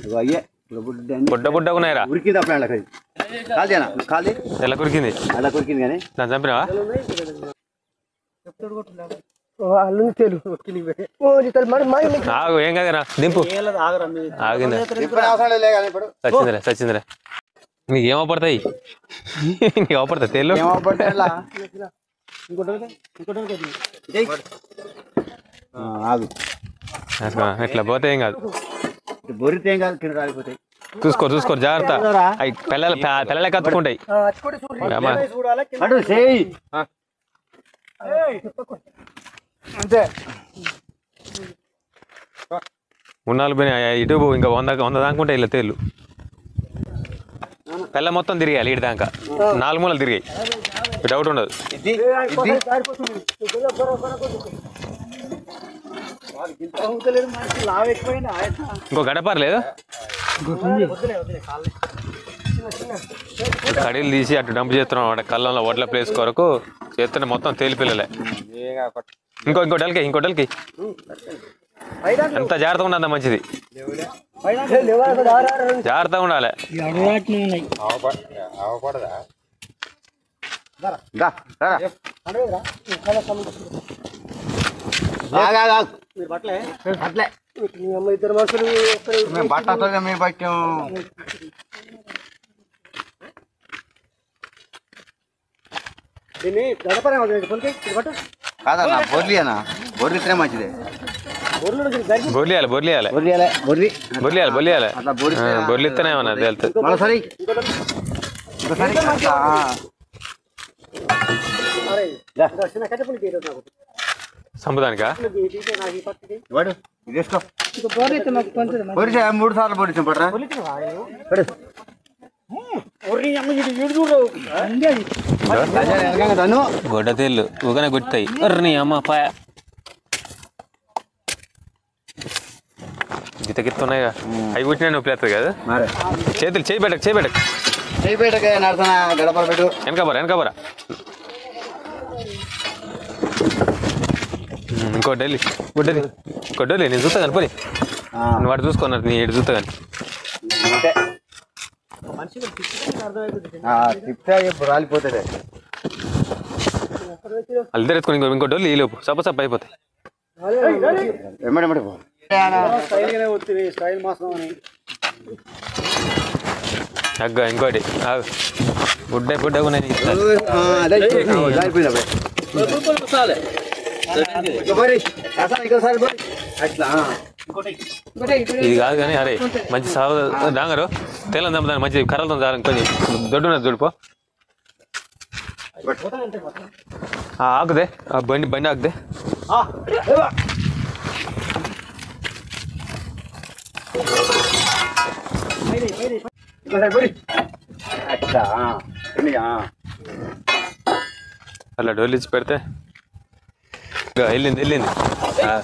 ఇగో అయ్యే ఇప్పుడు బుడ్డ అన్ని బుడ్డ బుడ్డగా ఉన్నాయిరా ఉరికింది అప్పుడు అలా కాల్ చేయనా కాల్ ఎలా కురికింది అలా కొరికింది కానీ దాన్ని చంపినావా అల్లు తెలు ఓ నీతలు మరి మరి ఆగు ఏం కాదురా దింపు ఆగిందా ఇప్పుడు అవసరం లేదు కానీ ఇప్పుడు చచ్చిందిరా చచ్చిందిరా నీకు ఏమో పడతాయి నీకు ఏమో పడతాయి తెల్లు ఏమవుతుంటే ఎలా ఆ, ఆగు వేసుకో. ఇట్లా పోతే ఏం కాదు ఇది బొరితే ఏం కాదు కింద రాలిపోతాయి చూసుకో చూసుకో జాగ్రత్త అవి పిల్లలు పిల్లలే కత్తుకుంటాయి అచ్చుకోటి చూడు అమ్మా. చూడాలి అటు చేయి అంతే ఉన్నాళ్ళు పోయినాయి ఇటు పో, ఇంకా వంద వంద దాకుంటే ఇలా తేళ్ళు పిల్ల మొత్తం తిరిగాయి ఇటు దాకా నాలుగు మూలలు తిరిగాయి డౌట్ ఉండదు ఇది ఇది లావ్ ఎక్కువైనా ఇంకో గడపారు లేదు కడీలు తీసి అటు డంప్ చేస్తున్నాం అన్నమాట కళ్ళంలో వడ్ల ప్లేస్ కొరకు చేస్తున్న మొత్తం తేలి పిల్లలే ఇంకో ఇంకో డల్కి ఇంకో డల్కి ఎంత జాగ్రత్తగా ఉండాలి అంత మంచిది జాగ్రత్తగా ఉండాలి దా రా ఆగు, ఆగు, ఆగు. అట్లే ఇద్దరు మనుషులు మేము బట్టతో మేము పట్టాం దీన్ని గడపనే పొలికి పట్టు కాదన్నా బొర్రి అన్న బొర్రి ఇతనే మంచిదే ఊర్లో గడి బొర్లియాలి బొర్లియాలి బొర్రియాలే బొర్రి బొర్లియాలి బొర్లియాలి అట్లా బొర్రి బొర్లిస్తేనే ఏమన్నా తెలుస్తుంది మరోసారి ఇంకోసారి అట్లా, ఆ. అరే దా. చిన్న కట్టపల్లి తీరు నాకు సంపదానికా తీసే నాకు ఈ పట్టుకి ఇవ్వడు ఇది వేసుకో ఇక బోర్ అయితే మాకు పంచదు బొరిసా మూడు సార్లు బొరిసాం పడరా పడు ఒర్రి అమ్మ ఇది ఈడు చూడు అందే అది నన్ను గొడ్డ తేళ్ళు ఊగనే గుర్తాయి నీ అమ్మ పాయ గిత గిత్త ఉన్నాయిగా అవి కుట్టినా నొప్పి లేస్తుంది కదా మరే చేతులు చేయి పెట్టకు చేయి పెట్టకు చేయి బయటకే నడుతున్నా గడపలు పెట్టు వెనక బరా వెనక బరా ఉమ్, ఇంకో ఢిల్లీ గుడ్డది ఇంకో ఢిల్లీ నేను చూస్తా కానీ పోనీ ఆ, నువ్వు వాడు చూసుకున్నారు నీ ఇటు చూస్తా కానీ అంతే మనిషి అర్థమైపోతుంది ఆ, తిప్పితే ఇప్పుడు రాలిపోతుంది వాళ్ళు ఇద్దరు ఎత్తుకొని ఇంకో ఇంకో డోళ్ళు ఈ లోపు సప్ప సప్ప అయిపోతాయి ఎమ్మడి ఎమ్మడి పో స్టైల్ గానే వచ్చింది స్టైల్ మాసం అని అగ్గ ఇంకోటి ఆగు. బుడ్డ బుడ్డ ఉన్నాయి నీ ఇస్తాను. ఆ, అదే ఆ, జారిపోయింది అప్పుడే ఇంకో బొర్రి. అసలు ఇంకోసారి బొర్రి. అట్లా ఆ. ఇది కాదు కానీ అరే మంచి సాగు దాంగరు తేలం దమ్ముదాన్ని మంచి కర్రలతో దాని కొంచెం దొడ్డు ఉన్నది చూడిపో ఆ, ఆకుదే ఆ బండి బండి ఆకుదే ఇంకోసారి బొర్రి. అట్లా ఆ. ఉంది, ఆ. అలా డోర్లు ఇచ్చి పెడితే ఇగో వెళ్ళింది వెళ్ళింది ఆ.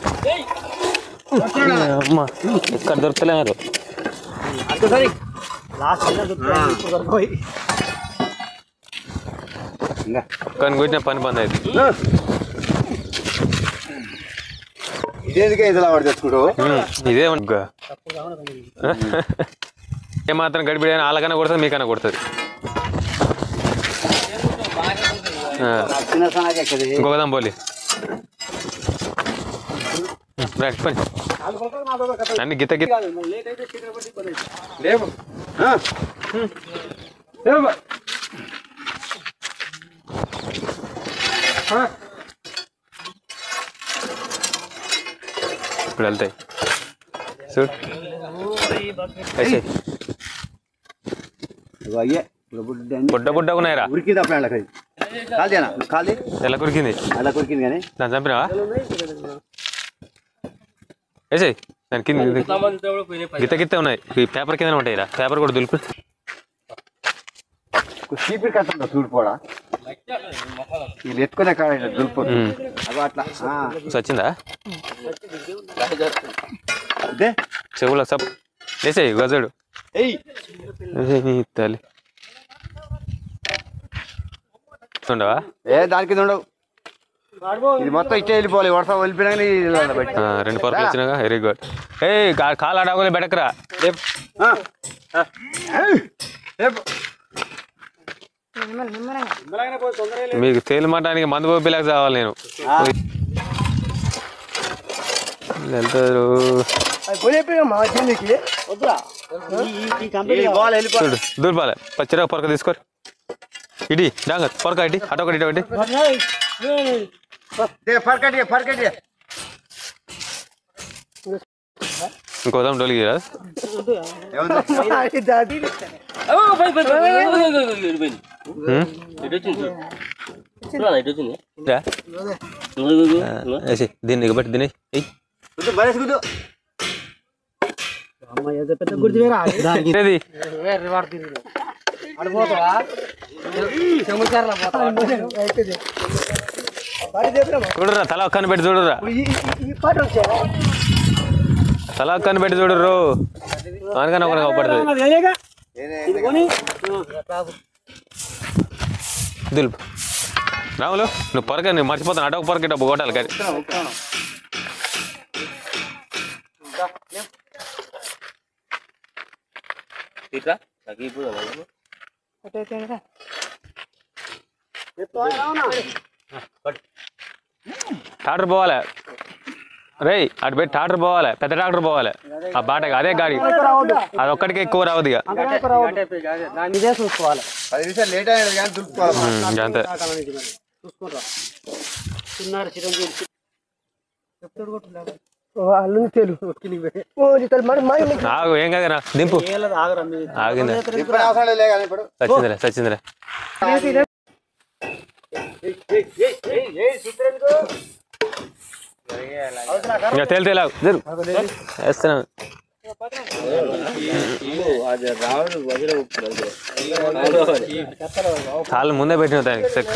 అమ్మ ఎక్కడ దొరకలేరు ఇంకోసారి లాస్ట్ ఇప్పుడు దొరకబోయి ఇంకా కానీ కొట్టిన పని బంద్ అయింది ఇదేందుకే ఇదిలా వాడు తెచ్చుకుంటావు ఇదే ఉన్- ఏ మాత్రం గడిపిడైనా వాళ్ళకన్నా కొడుతుంది మీకన్నా కొడుతుంది ఆ, చిన్న సనాకి ఎక్కది ఇంకొకదాం పోలి రైట్ పని అన్ని గిత్త గిత్త లేట్ అయితే చీకటి పట్టి పని లేవు ఆ. లేవు. ఇప్పుడు వెళ్తాయి చూడు వేసేయ్. ఇగో అయ్యే ఇప్పుడు బుడ్డ అన్ని బుడ్డ బుడ్డగా ఉన్నాయిరా ఉరికింది అప్పుడు అలా కాల్ చేయనా కాల్ ఎలా కురికింది అలా కొరికింది కానీ దాన్ని చంపినావా వేసేయ్ దాని కింద గిత్త గిత్త ఉన్నాయి ఈ పేపర్ కింద ఉంటాయి రా పేపర్ కూడా దులుపు చీపిరి కట్టండి చూడు పోడా వీళ్ళు ఎత్తుకునే కాడ దులుపు ఉమ్. అగో అట్లా ఆ. వచ్చిందా అదే చెవులో సప్ వేసేయి గజడు ఏయ్ వేసేయ్ నీ తల్లి ఉండవా ఏ దాని కింద ఉండవు ఇది మొత్తం ఇచ్చే వెళ్ళిపోవాలి వరుస వెళ్ళిపోయినా ఇది బయట ఆ, రెండు పరుపులు ఇచ్చినాగా వెరీ గుడ్ ఏ కాలు అడగలే బెడకరా నిమ్మలంగానే పోయి తొందరగా లేదు. మీకు తేలి మటానికి మందు పోపిలాగా కావాలి నేను వెళ్తారు వద్దురా ఈ- ఈ- ఈ కంపెనీ బాల్ వెళ్ళిపో చూడు దూర్పాలే పచ్చిరా పొరక తీసుకోరు ఇడి జాంగ పొరక ఇటు అటు ఒకటి ఇటు ఒకటి ఫర్కటి ఫర్కటి ఇంకోదాం డోలికి రా రా. ఆ, వేసి దీన్ని ఇగబెట్టి దీన్ని ఎయ్. మరేసి కుదు అమ్మ ఏదో పెద్ద గుర్తు వేరా ఏది అడిపోతావా చెముచారులా చూడరా తల ఒక్కని పెట్టి చూడరా తల ఒక్కని పెట్టి చూడరు అనగానే ఒకటి అవపడుతుంది ఇది కొని దులుపు రాములు నువ్వు పొరక నేను మర్చిపోతాను అటొక పొరక డబ్బు కొట్టాలి కానీ టాటర్ పోవాలి రేయ్ అటు పెట్టి టాటర్ పోవాలి పెద్ద టాక్టర్ పోవాలి ఆ బాటకి అదే గాడి అది ఒక్కడికి ఎక్కువ రావద్దు ఇక దాన్ని ఇదే చూసుకోవాలి పది నిమిషాలు లేట్ అయ్యేది కానీ దులుపుకోవాలి ఉమ్, ఇంక అంతే చూసుకుంటా చిన్నారు చిరంజీవి ఆగు ఏం కాదు దింపు ఏళ్ళది ఆగరా మీరు ఆగిందా ఇప్పుడు అవసరం లేదు కానీ ఇప్పుడు సచ్చిందిలే సచ్చిందిలే ఇంకా తేలి తేలావు జరు వేస్తున్నాను కాళ్ళు ముందే పెట్టిన దానికి సెక్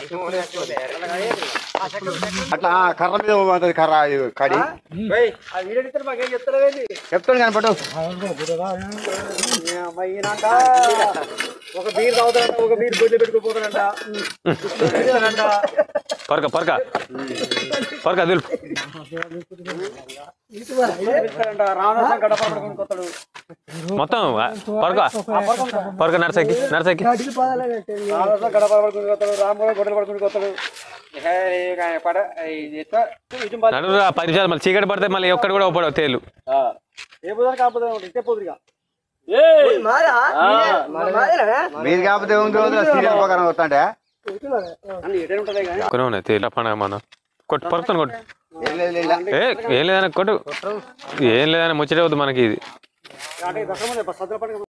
అట్లా ఆ, కర్ర మీద పోతుంది కర్ర ఇది కడి ఆ వీడియో ఇద్దరు మాకేం చెప్తలేవేంది చెప్తాను కానీ పట్టు అమ్మాయినంట ఒక బీర్ తాగుతాడంట ఒక బీర్ బొడ్లు పెట్టుకుపోతాడంట అంట పొరక పొరక పొరక దులుపు ఇస్తాడంట రావణాసం గడప పడుకుని కొత్తడు మొత్తం పొరక పొరక నర్సకి నర్సకి రావణాసం గడప పడుకుని కొత్తడు రాముడు గొడ్డలు పడుకుని కొత్తడు పడ ఇటు నడురా పది నిమిషాలు మళ్ళీ చీకటి పడితే మళ్ళీ ఒక్కటి కూడా ఒప్పడవు తేలు ఏ పోదారు కాకపోతే ఇట్టే పోదురుగా మీరు కాకపోతే ఉంది సీరియల్ ప్రకారం వస్తాంటే అన్ని ఎటే ఉంటదే కానీ కొన్ని ఉన్నాయి తేలు పండుగ మన కొట్టు పొరకుతాను కొట్టు ఏం లేదు లేదు. ఏ ఏం లేదని కొట్టు ఏం లేదని ముచ్చటే వద్దు మనకి ఇది అంటే దసరా సద్ర పండుగ